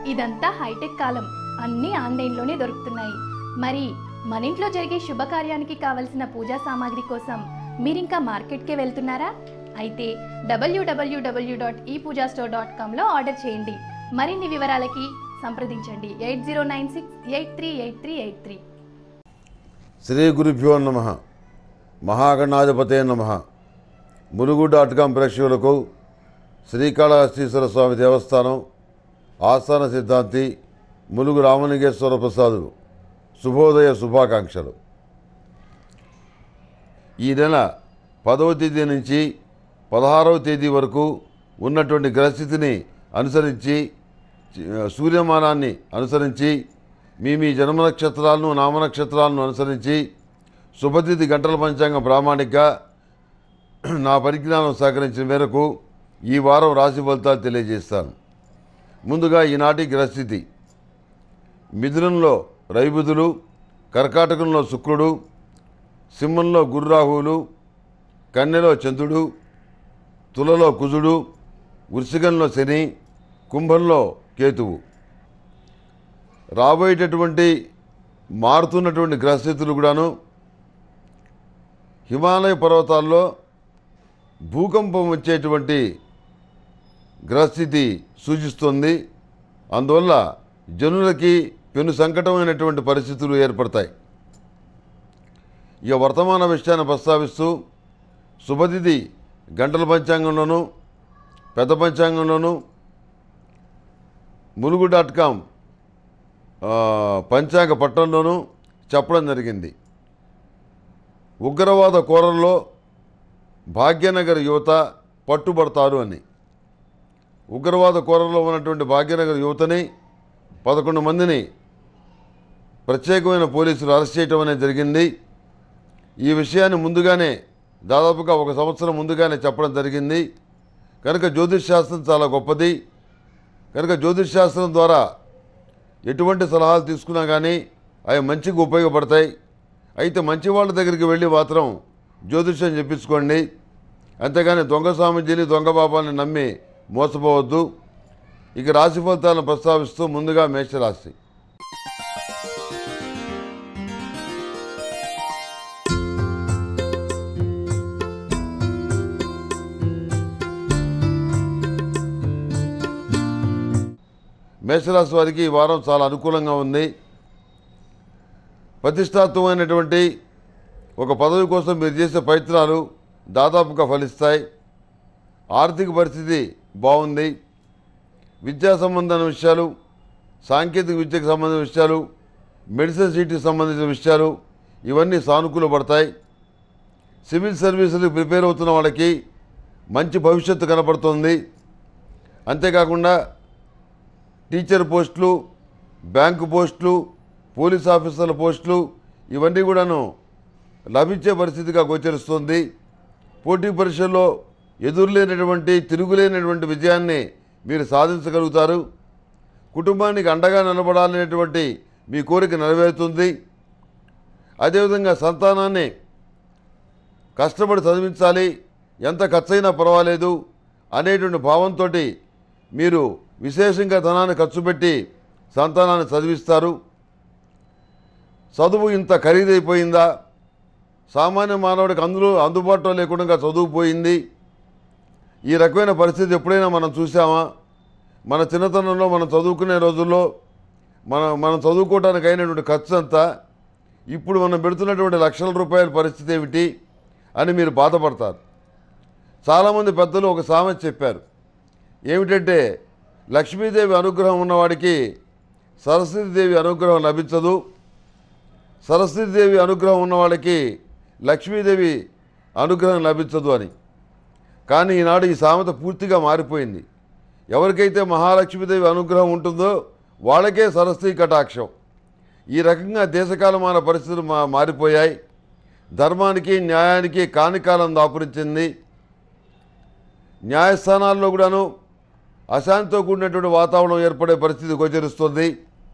ఇదంతా హైటెక్ కాలం అన్నీ ఆన్లైన్లోనే దొరుకుతున్నాయి మరి మన ఇంట్లో జరిగే శుభకార్యానికి కావలసిన పూజా సామాగ్రి కోసం మీరింకా మార్కెట్కే వెళ్తున్నారా అయితే డబ్ల్యూడబ్ల్యూడబ్ల్యూ dot e Pooja store dot కామ్లో ఆర్డర్ చేయండి మరిన్ని వివరాలకి సంప్రదించండి eight zero nine six eight three eight three eight three శ్రీ గురుభ్యో నమ మహాగణాధిపతే నమ ములుగు డాట్ కాం ప్రేక్షకులకు శ్రీకాళహస్తీశ్వర స్వామి దేవస్థానం ఆస్థాన సిద్ధాంతి ములుగు రామలింగేశ్వర ప్రసాదు శుభోదయ శుభాకాంక్షలు ఈ నెల పదవ తేదీ నుంచి పదహారవ తేదీ వరకు ఉన్నటువంటి గ్రహస్థితిని అనుసరించి ఆ, సూర్యమానాన్ని అనుసరించి మీ మీ జన్మ నక్షత్రాలను నామ నక్షత్రాలను అనుసరించి శుభతిథి గంటల పంచాంగ ప్రామాణిక నా పరిజ్ఞానం సహకరించిన మేరకు ఈ వారం రాశి ఫలితాలు తెలియజేస్తాను ముందుగా ఈనాటి గ్రహస్థితి మిథునంలో రైబుధులు కర్కాటకంలో శుక్రుడు సింహంలో గురురాహువులు కన్నెలో చంద్రుడు తులలో కుజుడు వృశ్చికంలో శని కుంభంలో కేతువు రాబోయేటటువంటి మారుతున్నటువంటి గ్రహస్థితులు కూడాను హిమాలయ పర్వతాల్లో భూకంపం వచ్చేటువంటి గ్రహస్థితి సూచిస్తుంది అందువల్ల జనులకి పెను సంకటమైనటువంటి పరిస్థితులు ఏర్పడతాయి ఇక వర్తమాన విషయాన్ని ప్రస్తావిస్తూ శుభతిథి గంటల పంచాంగంలోనూ పెద్ద పంచాంగంలోనూ ములుగు డాట్ కామ్ ఆ, పంచాంగ పట్టణంలోనూ చెప్పడం జరిగింది ఉగ్రవాద కోరల్లో భాగ్యనగర్ యువత పట్టుబడతారు అని ఉగ్రవాద కోరల్లో ఉన్నటువంటి భాగ్యనగర్ యువతని పదకొండు మందిని ప్రత్యేకమైన పోలీసులు అరెస్ట్ చేయటం అనేది జరిగింది ఈ విషయాన్ని ముందుగానే దాదాపుగా ఒక సంవత్సరం ముందుగానే చెప్పడం జరిగింది కనుక జ్యోతిష్ శాస్త్రం చాలా గొప్పది కనుక జ్యోతిష్ శాస్త్రం ద్వారా ఎటువంటి సలహాలు తీసుకున్నా కానీ అవి మంచిగా ఉపయోగపడతాయి అయితే మంచి వాళ్ళ దగ్గరికి వెళ్ళి మాత్రం జ్యోతిష్యం చెప్పించుకోండి అంతేగాని దొంగ స్వామీజీని దొంగ బాబాని నమ్మి మోసపోవద్దు ఇక రాశి ఫలితాలను ప్రస్తావిస్తూ ముందుగా మేషరాశి మేషరాశి వారికి ఈ వారం చాలా అనుకూలంగా ఉంది ప్రతిష్టాత్మకమైనటువంటి ఒక పదవి కోసం మీరు చేసే ప్రయత్నాలు దాదాపుగా ఫలిస్తాయి ఆర్థిక పరిస్థితి బాగుంది విద్యా సంబంధమైన విషయాలు సాంకేతిక విద్యకు సంబంధించిన విషయాలు మెడిసిన్ సీట్కి సంబంధించిన విషయాలు ఇవన్నీ సానుకూల పడతాయి సివిల్ సర్వీసులకు ప్రిపేర్ అవుతున్న వాళ్ళకి మంచి భవిష్యత్తు కనపడుతుంది అంతేకాకుండా టీచర్ పోస్టులు బ్యాంకు పోస్టులు పోలీస్ ఆఫీసర్ల పోస్టులు ఇవన్నీ కూడాను లభించే పరిస్థితిగా గోచరిస్తుంది పోటీ పరీక్షల్లో ఎదురులేనటువంటి తిరుగులేనటువంటి విజయాన్ని మీరు సాధించగలుగుతారు కుటుంబానికి అండగా నిలబడాలనేటువంటి మీ కోరిక నెరవేరుతుంది అదేవిధంగా సంతానాన్ని కష్టపడి చదివించాలి ఎంత ఖర్చైనా పర్వాలేదు అనేటువంటి భావంతో మీరు విశేషంగా ధనాన్ని ఖర్చు పెట్టి సంతానాన్ని చదివిస్తారు చదువు ఇంత ఖరీదైపోయిందా సామాన్య మానవుడికి అందులో అందుబాటులో లేకుండా చదువు పోయింది ఈ రకమైన పరిస్థితి ఎప్పుడైనా మనం చూసామా మన చిన్నతనంలో మనం చదువుకునే రోజుల్లో మన మనం చదువుకోవడానికి అయినటువంటి ఖర్చు అంతా ఇప్పుడు మనం పెడుతున్నటువంటి లక్షల రూపాయల పరిస్థితి ఏమిటి అని మీరు బాధపడతారు చాలామంది పెద్దలు ఒక సామెత చెప్పారు ఏమిటంటే లక్ష్మీదేవి అనుగ్రహం ఉన్నవాడికి సరస్వతీదేవి అనుగ్రహం లభించదు సరస్వతీదేవి అనుగ్రహం ఉన్నవాడికి లక్ష్మీదేవి అనుగ్రహం లభించదు అని కానీ ఈనాడు ఈ సామెత పూర్తిగా మారిపోయింది ఎవరికైతే మహాలక్ష్మీదేవి అనుగ్రహం ఉంటుందో వాళ్ళకే సరస్వతి కటాక్షం ఈ రకంగా దేశకాలమాన పరిస్థితులు మా మారిపోయాయి ధర్మానికి న్యాయానికి కానికాలం దాపురించింది న్యాయస్థానాల్లో కూడాను అశాంతితో కూడినటువంటి వాతావరణం ఏర్పడే పరిస్థితి గోచరిస్తుంది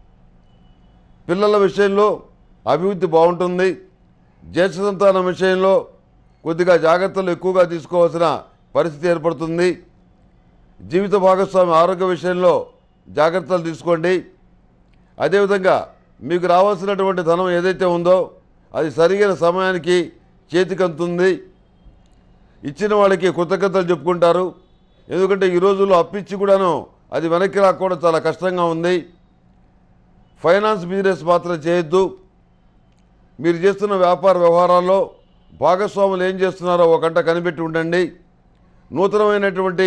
పిల్లల విషయంలో అభివృద్ధి బాగుంటుంది జ్యేష్ఠ సంతానం విషయంలో కొద్దిగా జాగ్రత్తలు ఎక్కువగా తీసుకోవాల్సిన పరిస్థితి ఏర్పడుతుంది జీవిత భాగస్వామి ఆరోగ్య విషయంలో జాగ్రత్తలు తీసుకోండి అదేవిధంగా మీకు రావాల్సినటువంటి ధనం ఏదైతే ఉందో అది సరైన సమయానికి చేతికి అందుతుంది ఇచ్చిన వాళ్ళకి కృతజ్ఞతలు చెప్పుకుంటారు ఎందుకంటే ఈ రోజుల్లో అప్పిచ్చి కూడాను అది వెనక్కి రాకపోవడం చాలా కష్టంగా ఉంది ఫైనాన్స్ బిజినెస్ మాత్రం చేయొద్దు మీరు చేస్తున్న వ్యాపార వ్యవహారాల్లో భాగస్వాములు ఏం చేస్తున్నారో ఒక గంట కనిపెట్టి ఉండండి నూతనమైనటువంటి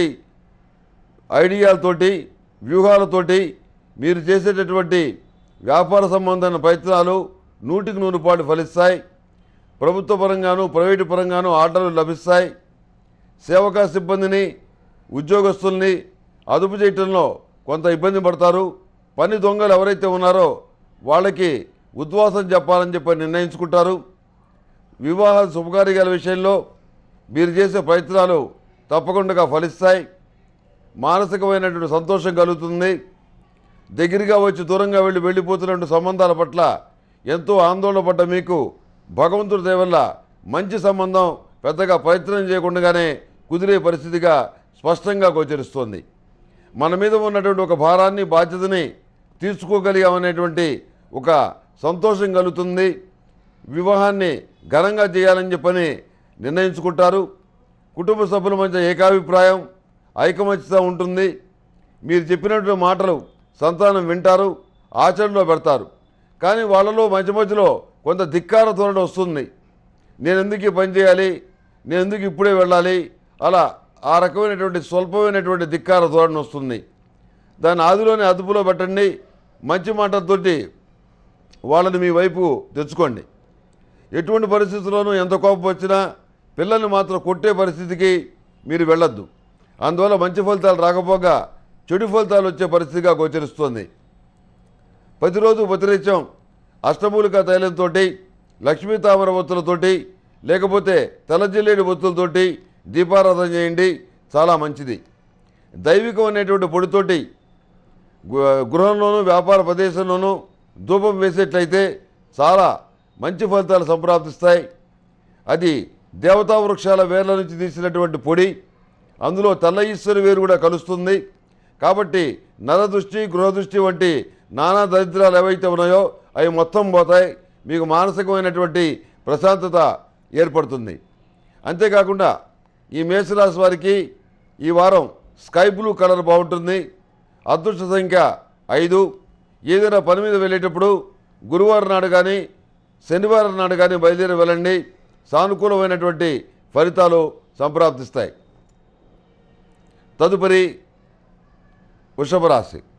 ఐడియాలతోటి వ్యూహాలతోటి మీరు చేసేటటువంటి వ్యాపార సంబంధమైన ప్రయత్నాలు నూటికి నూరు పాటు ఫలిస్తాయి ప్రభుత్వ పరంగాను ప్రైవేటు పరంగాను ఆర్డర్లు లభిస్తాయి సేవకా సిబ్బందిని ఉద్యోగస్తుల్ని అదుపు చేయటంలో కొంత ఇబ్బంది పడతారు పని దొంగలు ఎవరైతే ఉన్నారో వాళ్ళకి ఉద్వాసం చెప్పాలని చెప్పి నిర్ణయించుకుంటారు వివాహ శుభకార్యాల విషయంలో మీరు చేసే ప్రయత్నాలు తప్పకుండా ఫలిస్తాయి మానసికమైనటువంటి సంతోషం కలుగుతుంది దగ్గరగా వచ్చి దూరంగా వెళ్ళి వెళ్ళిపోతున్నటువంటి సంబంధాల పట్ల ఎంతో ఆందోళన పడ్డ మీకు భగవంతుడి దయ వల్ల మంచి సంబంధం పెద్దగా ప్రయత్నం చేయకుండానే కుదిరే పరిస్థితిగా స్పష్టంగా గోచరిస్తోంది మన మీద ఉన్నటువంటి ఒక భారాన్ని బాధ్యతని తీర్చుకోగలిగామనేటువంటి ఒక సంతోషం కలుగుతుంది వివాహాన్ని ఘనంగా చేయాలని చెప్పని నిర్ణయించుకుంటారు కుటుంబ సభ్యుల మధ్య ఏకాభిప్రాయం ఐకమత్యత ఉంటుంది మీరు చెప్పినటువంటి మాటలు సంతానం వింటారు ఆచరణలో పెడతారు కానీ వాళ్ళలో మధ్య మధ్యలో కొంత ధిక్కార ధోరణి వస్తుంది నేను ఎందుకు ఈ పని చేయాలి నేను ఎందుకు ఇప్పుడే వెళ్ళాలి అలా ఆ రకమైనటువంటి స్వల్పమైనటువంటి ధిక్కార ధోరణి వస్తుంది దాన్ని ఆదిలోనే అదుపులో పెట్టండి మంచి మాటలతోటి వాళ్ళని మీ వైపు తెచ్చుకోండి ఎటువంటి పరిస్థితుల్లోనూ ఎంత కోపం వచ్చినా పిల్లల్ని మాత్రం కొట్టే పరిస్థితికి మీరు వెళ్ళొద్దు అందువల్ల మంచి ఫలితాలు రాకపోగా చెడు ఫలితాలు వచ్చే పరిస్థితిగా గోచరిస్తుంది ప్రతిరోజు ప్రతినిత్యం అష్టమూలిక తైలంతో లక్ష్మీ తామర ఒత్తులతోటి లేకపోతే తెల్లజిల్లేడు ఒత్తులతోటి దీపారాధన చేయండి చాలా మంచిది దైవికం అనేటువంటి పొడితోటి గు- గృహంలోనూ వ్యాపార ప్రదేశంలోనూ ధూపం వేసేట్లయితే చాలా మంచి ఫలితాలు సంప్రాప్తిస్తాయి అది దేవతా వృక్షాల వేర్ల నుంచి తీసినటువంటి పొడి అందులో తెల్ల ఈశ్వరి వేరు కూడా కలుస్తుంది కాబట్టి నరదృష్టి గృహదృష్టి వంటి నానా దరిద్రాలు ఏవైతే ఉన్నాయో అవి మొత్తం పోతాయి మీకు మానసికమైనటువంటి ప్రశాంతత ఏర్పడుతుంది అంతేకాకుండా ఈ మేషరాశి వారికి ఈ వారం స్కై బ్లూ కలర్ బాగుంటుంది అదృష్ట సంఖ్య ఐదు ఏదైనా పని మీద వెళ్ళేటప్పుడు గురువారం నాడు కానీ శనివారం నాడు కానీ బయలుదేరి వెళ్ళండి సానుకూలమైనటువంటి ఫలితాలు సంప్రాప్తిస్తాయి తదుపరి వృషభ రాశి